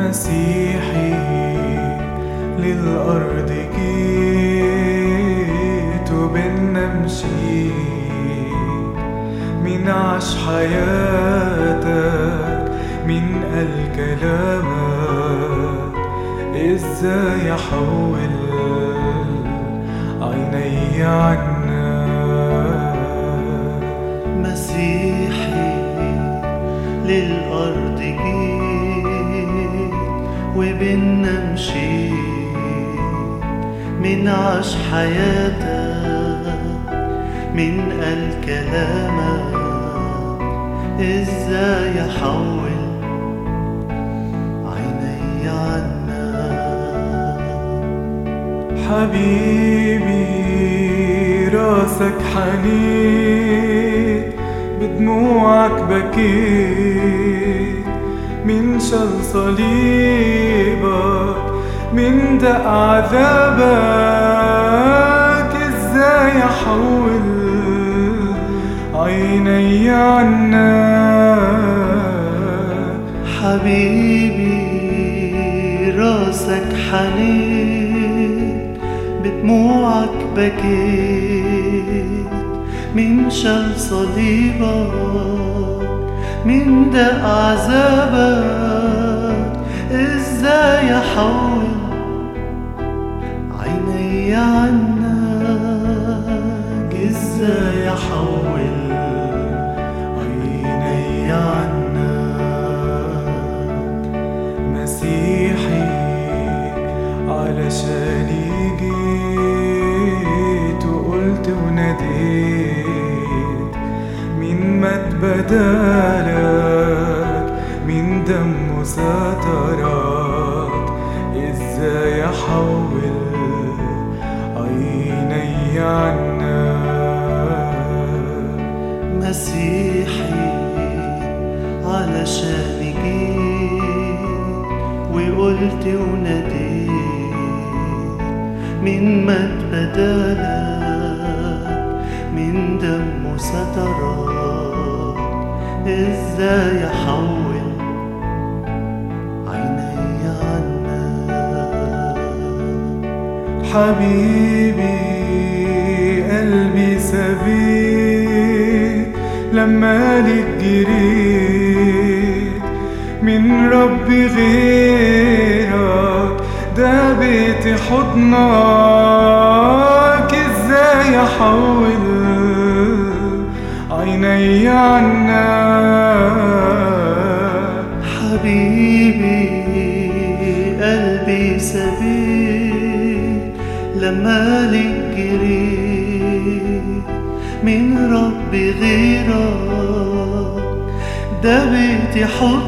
مسيحي للأرض جيت وبينا مشيت مين عاش حياتك مين قال كلامك ازاي احول عيني عنك مسيحي للأرض جيت وبينا مشيت من عاش حياتك من قال كلامك ازاي احول عيني عنك حبيبي راسك حنين بدموعك بكيت من شل صليبك من دق عذابك ازاي احول عيني عنك حبيبي راسك حنين بدموعك بكيت من شل صليبك من دق عذابك ازاي احول عيني عنك ازاي احول عيني عنك مسيحي علشان جيت وقلت وناديت مين مات بدالك مين دمه سترك ازاي احول عيني عنك مسيحي علشان جيت وقلت وناديت من مات بدالك من دمه سترك ازاي احول عيني عنك حبيبي قلبي سبيت لما لك جريت من ربي غيرك ده بيتي حضنك ازاي احول عيني عنك حبيبي قلبي سبيل لما لك جريت من ربي غيرك ده بيتي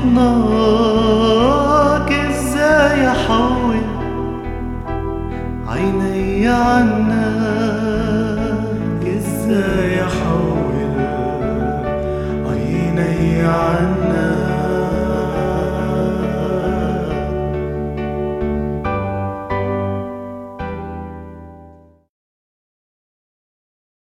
حضنك ازاي احول عيني عنك ازاي ازاي احول عيني عنك